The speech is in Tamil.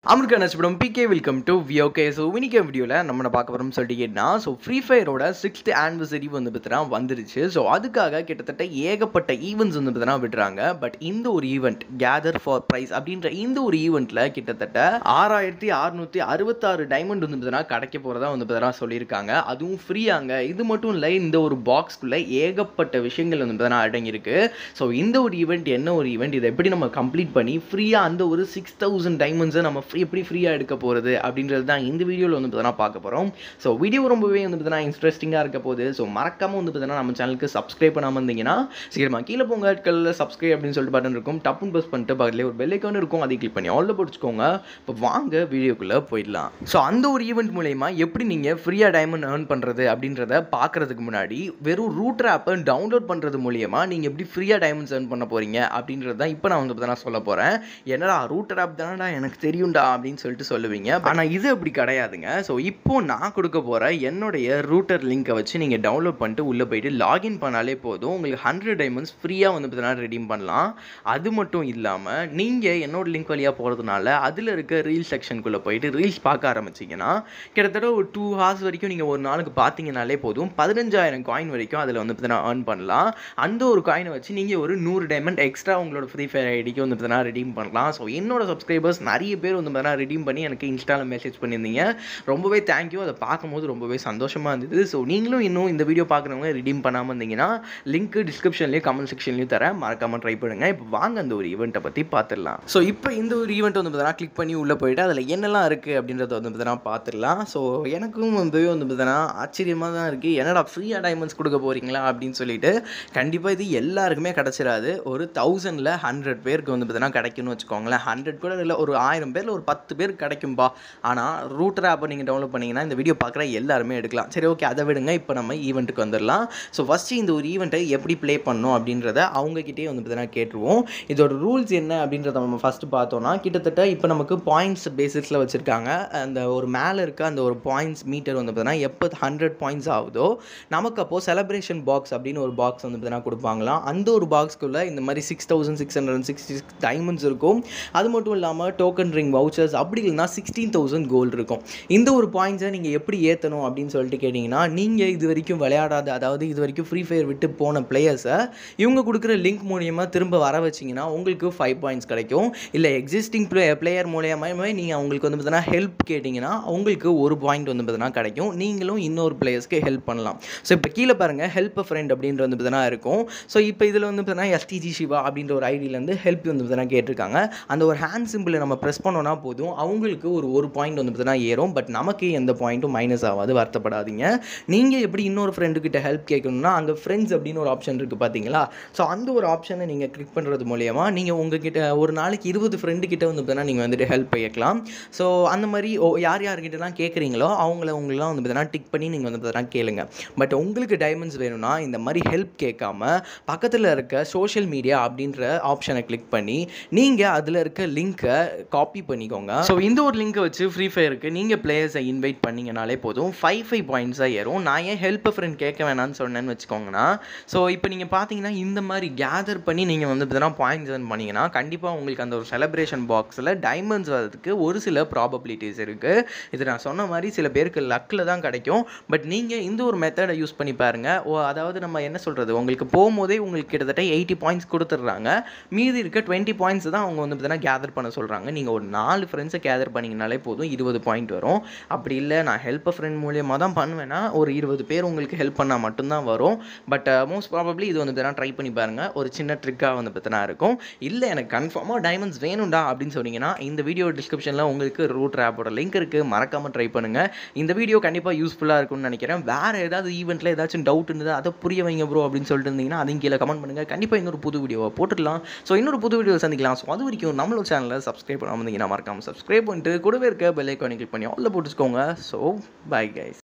அமெரிக்கா நச்சப்படும் PK welcome to VOK so இன்னைக்கு வீடியோவில் நம்ம பார்க்க வரோம் சொல்லிட்டீங்கன்னா ஸோ ஃப்ரீ ஃபயரோட சிக்ஸ்த் ஆனிவர்சரி வந்து பார்த்தீங்கன்னா வந்துருச்சு ஸோ அதுக்காக கிட்டத்தட்ட ஏகப்பட்ட ஈவெண்ட்ஸ் வந்து பார்த்தீங்கன்னா விடுறாங்க பட் இந்த ஒரு ஈவெண்ட் கேதர் ஃபார் ப்ரைஸ் அப்படின்ற இந்த ஒரு ஈவெண்ட்டில் கிட்டத்தட்ட ஆறாயிரத்தி அறுநூற்றி அறுபத்தாறு டைமண்ட் வந்து பார்த்தீங்கன்னா கிடைக்க போகிறதா வந்து பார்த்தீங்கன்னா சொல்லியிருக்காங்க அதுவும் ஃப்ரீயாங்க இது மட்டும் இல்லை இந்த ஒரு பாக்ஸ்க்குள்ளே ஏகப்பட்ட விஷயங்கள் வந்து பார்த்தீங்கன்னா அடங்கியிருக்கு ஸோ இந்த ஒரு ஈவெண்ட் என்ன ஒரு ஈவெண்ட் இதை எப்படி நம்ம கம்ப்ளீட் பண்ணி ஃப்ரீயாக அந்த ஒரு சிக்ஸ் தௌசண்ட் டைமண்ட்ஸை நம்ம free- எப்படி ஃப்ரீயாக எடுக்க போகிறது அப்படின்றது தான் இந்த வீடியோவில் வந்து பார்த்தீங்கன்னா பார்க்க போகிறோம் ஸோ வீடியோ ரொம்பவே வந்து பார்த்தீங்கன்னா இன்ட்ரெஸ்டிங்காக இருக்க போகுது ஸோ மறக்காமல் வந்து பார்த்தீங்கன்னா நம்ம சேனலுக்கு சப்ஸ்கிரைப் பண்ணாமல் இருந்தீங்கன்னா சீக்கிரமாக கீழே போங்க கல்ல சப்ஸ்கிரைப் அப்படின்னு சொல்லிட்டு பட்டன் இருக்கும் டப்புன்னு ப்ரெஸ் பண்ணிட்டு பக்கத்துலேயே ஒரு பெல்லைக்கான இருக்கும் அதை கிளிக் பண்ணி ஆல்ல பிடிச்சிக்கோங்க இப்போ வாங்க வீடியோக்குள்ளே போயிடலாம் ஸோ அந்த ஒரு ஈவெண்ட் மூலயமா எப்படி நீங்கள் ஃப்ரீயாக டைமண்ட் ஏர்ன் பண்ணுறது அப்படின்றத பார்க்குறதுக்கு முன்னாடி வெறும் ரூட்டர் ஆப்பை டவுன்லோட் பண்ணுறது மூலியமா நீங்கள் எப்படி ஃப்ரீயாக டைமண்ட்ஸ் ஏர்ன் பண்ண போகிறீங்க அப்படின்றது தான் இப்போ நான் வந்து பார்த்தா சொல்ல போகிறேன் என்னடா ரூட்டர் ஆப் தானடா எனக்கு தெரியும்டா அப்படின்னு சொல்லிட்டு சொல்லுவீங்க ஆனால் இது அப்படி கிடையாதுங்க ஸோ இப்போ நான் கொடுக்க போகிற என்னுடைய ரூட்டர் லிங்கை வச்சு நீங்கள் டவுன்லோட் பண்ணிட்டு உள்ளே போயிட்டு லாகின் பண்ணாலே போதும் உங்களுக்கு ஹண்ட்ரட் டைமண்ட்ஸ் ஃப்ரீயாக வந்து பார்த்தீங்கன்னா ரெடீம் பண்ணலாம் அது மட்டும் இல்லாமல் நீங்கள் என்னோட லிங்க் வழியாக போகிறதுனால அதில் இருக்க ரீல்ஸ் செக்ஷனுக்குள்ளே போயிட்டு ரீல்ஸ் பார்க்க ஆரம்பிச்சிங்கன்னா கிட்டத்தட்ட ஒரு டூ ஹார்ஸ் வரைக்கும் நீங்கள் ஒரு நாளுக்கு பார்த்தீங்கனாலே போதும் பதினஞ்சாயிரம் காயின் வரைக்கும் அதில் வந்து பார்த்தீங்கன்னா ஏர்ன் பண்ணலாம் அந்த ஒரு காயினை வச்சு நீங்கள் ஒரு நூறு டைமண்ட் எக்ஸ்ட்ரா உங்களோட ஃப்ரீ ஃபயர் ஐடிக்கு வந்து பார்த்தீங்கன்னா ரெடீம் பண்ணலாம் ஸோ என்னோட சப்ஸ்கிரைபர்ஸ் நிறைய பேர் வந்து பார்த்தீங்கன்னா ரெடீம் பண்ணி எனக்கு இன்ஸ்டாவில் மெசேஜ் பண்ணியிருந்தீங்க ரொம்பவே தேங்க்யூ அதை பார்க்கும்போது ரொம்பவே சந்தோஷமாக இருந்தது ஸோ நீங்களும் இன்னும் இந்த வீடியோ பார்க்குறவங்க ரிடீம் பண்ணாமல் இருந்தீங்கன்னா லிங்க் டிஸ்கிரிப்ஷன்லேயும் கமெண்ட் செக்ஷன்லையும் தரேன் மறக்காமல் ட்ரை பண்ணுங்கள் இப்போ வாங்க அந்த ஒரு ஈவெண்ட்டை பற்றி பார்த்துடலாம் ஸோ இப்போ இந்த ஒரு ஈவெண்ட் வந்து பார்த்தீங்கன்னா கிளிக் பண்ணி உள்ளே போயிட்டு அதில் என்னெல்லாம் இருக்குது அப்படின்றத வந்து பார்த்தீங்கன்னா பார்த்துடலாம் ஸோ எனக்கும் வந்து வந்து பார்த்தீங்கன்னா ஆச்சரியமாக தான் இருக்குது என்னடா ஃப்ரீயாக டைமண்ட்ஸ் கொடுக்க போகிறீங்களா அப்படின்னு சொல்லிட்டு கண்டிப்பாக இது எல்லாருக்குமே கிடச்சிடாது ஒரு தௌசண்டில் ஹண்ட்ரட் பேருக்கு வந்து பார்த்தீங்கன்னா கிடைக்கும்னு வச்சுக்கோங்களேன் ஹண்ட்ரட் கூட இல்லை ஒரு ஆயிரம் பேரில் ஒரு பத்து பேர் கிடைக்கும்பா ஆனால் ரூட்டர் ஆப்பை நீங்கள் டவுன்லோட் பண்ணிங்கன்னா இந்த வீடியோ பார்க்குற எல்லாருமே எடுக்கலாம் சரி ஓகே அதை விடுங்க இப்போ நம்ம ஈவெண்ட்டுக்கு வந்துடலாம் ஸோ ஃபஸ்ட்டு இந்த ஒரு ஈவெண்ட்டை எப்படி ப்ளே பண்ணணும் அப்படின்றத அவங்கக்கிட்டே வந்து பார்த்தீங்கன்னா கேட்டுருவோம் இதோட ரூல்ஸ் என்ன அப்படின்றத நம்ம ஃபஸ்ட்டு பார்த்தோன்னா கிட்டத்தட்ட இப்போ நமக்கு பாயிண்ட்ஸ் பேசிஸில் வச்சுருக்காங்க அந்த ஒரு மேலே இருக்க அந்த ஒரு பாயிண்ட்ஸ் மீட்டர் வந்து பார்த்தீங்கன்னா எப்போ ஹண்ட்ரட் பாயிண்ட்ஸ் ஆகுதோ நமக்கு அப்போது செலப்ரேஷன் பாக்ஸ் அப்படின்னு ஒரு பாக்ஸ் வந்து பார்த்தீங்கன்னா கொடுப்பாங்களாம் அந்த ஒரு பாக்ஸ்க்குள்ளே இந்த மாதிரி six thousand six hundred sixty six diamonds இருக்கும் அது மட்டும் இல்லாமல் டோக்கன் ரிங் வவுச்சர்ஸ் அப்படி இல்லைனா சிக்ஸ்டீன் தௌசண்ட் கோல்டு இருக்கும் இந்த ஒரு பாயிண்ட்ஸை நீங்கள் எப்படி ஏற்றணும் அப்படின்னு சொல்லிட்டு கேட்டிங்கன்னா நீங்கள் இது வரைக்கும் விளையாடாத அதாவது இது வரைக்கும் ஃப்ரீ ஃபயர் விட்டு போன பிளேயர்ஸை இவங்க கொடுக்குற லிங்க் மூலியமாக திரும்ப வர வச்சிங்கன்னா உங்களுக்கு ஃபைவ் பாயிண்ட்ஸ் கிடைக்கும் இல்லை எக்ஸிஸ்டிங் பிளே பிளேயர் மூலியமாக நீங்கள் அவங்களுக்கு வந்து பார்த்தீங்கன்னா ஹெல்ப் கேட்டிங்கன்னா உங்களுக்கு ஒரு பாயிண்ட் வந்து பார்த்தீங்கன்னா கிடைக்கும் நீங்களும் இன்னொரு பிளேயர்ஸ்க்கு ஹெல்ப் பண்ணலாம் ஸோ இப்போ கீழே பாருங்கள் ஹெல்ப் ஃப்ரெண்ட் அப்படின்ற வந்து பார்த்தீங்கன்னா இருக்கும் ஸோ இப்போ இதில் வந்து பார்த்தீங்கன்னா எஸ்டிஜி சிவா அப்படின்ற ஒரு ஐடியிலேருந்து ஹெல்ப் வந்து பார்த்தீங்கன்னா கேட்டிருக்காங்க அந்த ஒரு ஹேண்ட் சிம்பிளை நம்ம ப்ரெஸ் பண்ணோன்னா போதும் அவங்களுக்கு ஒரு ஒரு பாயிண்ட் வந்து பார்த்தீங்கன்னா ஏறும் பட் நமக்கு எந்த பாயிண்ட்டும் மைனஸ் ஆகாது வருத்தப்படாதீங்க நீங்கள் எப்படி இன்னொரு ஃப்ரெண்டுக்கிட்ட ஹெல்ப் கேட்கணும்னா அங்கே ஃப்ரெண்ட்ஸ் அப்படின்னு ஒரு ஆப்ஷன் இருக்குது பார்த்தீங்களா ஸோ அந்த ஒரு ஆப்ஷனை நீங்கள் கிளிக் பண்ணுறது மூலயமா நீங்கள் உங்ககிட்ட ஒரு நாளைக்கு இருபது ஃப்ரெண்டு கிட்ட வந்து பார்த்தீங்கன்னா நீங்கள் வந்துட்டு ஹெல்ப் கேட்கலாம் ஸோ அந்த மாதிரி ஓ யார் யார்கிட்டலாம் கேட்குறீங்களோ அவங்கள உங்களெலாம் வந்து பார்த்தீங்கன்னா டிக் பண்ணி நீங்கள் வந்து பார்த்தீங்கன்னா கேளுங்க பட் உங்களுக்கு டைமண்ட்ஸ் வேணும்னா இந்த மாதிரி ஹெல்ப் கேட்காம பக்கத்தில் இருக்க சோஷியல் மீடியா அப்படின்ற ஆப்ஷனை கிளிக் பண்ணி நீங்கள் அதில் இருக்க லிங்க்கை காப்பி பண்ணிக்கோங்க ஸோ இந்த ஒரு லிங்கை வச்சு ஃப்ரீ ஃபயருக்கு நீங்கள் பிளேயர்ஸை இன்வைட் பண்ணிங்கனாலே போதும் ஃபைவ் ஃபைவ் பாயிண்ட்ஸாக ஏறும் நான் ஏன் ஹெல்ப் ஃப்ரெண்ட் கேட்க வேணாம்னு சொன்னேன்னு வச்சுக்கோங்கண்ணா ஸோ இப்போ நீங்கள் பார்த்தீங்கன்னா இந்த மாதிரி கேதர் பண்ணி நீங்கள் வந்து பார்த்தீங்கன்னா பாயிண்ட்ஸ் earn பண்ணீங்கன்னா கண்டிப்பாக உங்களுக்கு அந்த ஒரு செலிப்ரேஷன் பாக்ஸில் டைமண்ட்ஸ் வரதுக்கு ஒரு சில ப்ராபபிலிட்டிஸ் இருக்குது இது நான் சொன்ன மாதிரி சில பேருக்கு லக்கில் தான் கிடைக்கும் பட் நீங்கள் இந்த ஒரு மெத்தடை யூஸ் பண்ணி பாருங்கள் ஓ அதாவது நம்ம என்ன சொல்கிறது உங்களுக்கு போகும்போதே உங்களுக்கு கிட்டத்தட்ட எயிட்டி பாயிண்ட்ஸ் கொடுத்துட்றாங்க மீதி இருக்க டுவெண்ட்டி பாயிண்ட்ஸ் தான் அவங்க வந்து பார்த்தீங்கன்னா கேதர் பண்ண சொல்கிறாங்க நீங்கள் ஒரு நாலு ஃப்ரெண்ட்ஸை கேதர் பண்ணிங்கனாலே போதும் இருபது பாயிண்ட் வரும் அப்படி இல்லை நான் ஹெல்ப் ஃப்ரெண்ட் மூலியமாக தான் பண்ணுவேன்னா ஒரு இருபது பேர் உங்களுக்கு ஹெல்ப் பண்ணால் மட்டும்தான் வரும் பட் மோஸ்ட் ப்ராபப்ளி இது வந்து பார்த்தீங்கன்னா ட்ரை பண்ணி பாருங்கள் ஒரு சின்ன ட்ரிக்காக வந்து பார்த்தீங்கன்னா இருக்கும் இல்லை எனக்கு கன்ஃபார்மாக டைமண்ட்ஸ் வேணும்டா அப்படின்னு சொன்னீங்கன்னா இந்த வீடியோ டிஸ்கிரிப்ஷனில் உங்களுக்கு ரூட் ஆப்போட லிங்க் இருக்குது மறக்காமல் ட்ரை பண்ணுங்கள் இந்த வீடியோ கண்டிப்பாக யூஸ்ஃபுல்லாக இருக்கும்னு நினைக்கிறேன் வேறு ஏதாவது ஈவெண்ட்டில் ஏதாச்சும் டவுட் இருந்தது அதை புரிய வைங்க ப்ரோ அப்படின்னு சொல்லிட்டு இருந்தீங்கன்னா அதையும் கீழே கமெண்ட் பண்ணுங்கள் கண்டிப்பாக இன்னொரு புது வீடியோவை போட்டுடலாம் ஸோ இன்னொரு புது வீடியோ சந்திக்கலாம் ஸோ அது வரைக்கும் நம்மளோட சேனலை சப்ஸ்கிரைப் பண்ணாமல் இருந்தீங்கன்னா மறக்காமல் சப்ஸ்கிரைப் பண்ணிட்டு கூடவே இருக்க பெல் ஐக்கானை கிளிக் பண்ணி ஆல்ல போட்டுச்சுக்கோங்க ஸோ பை கைஸ்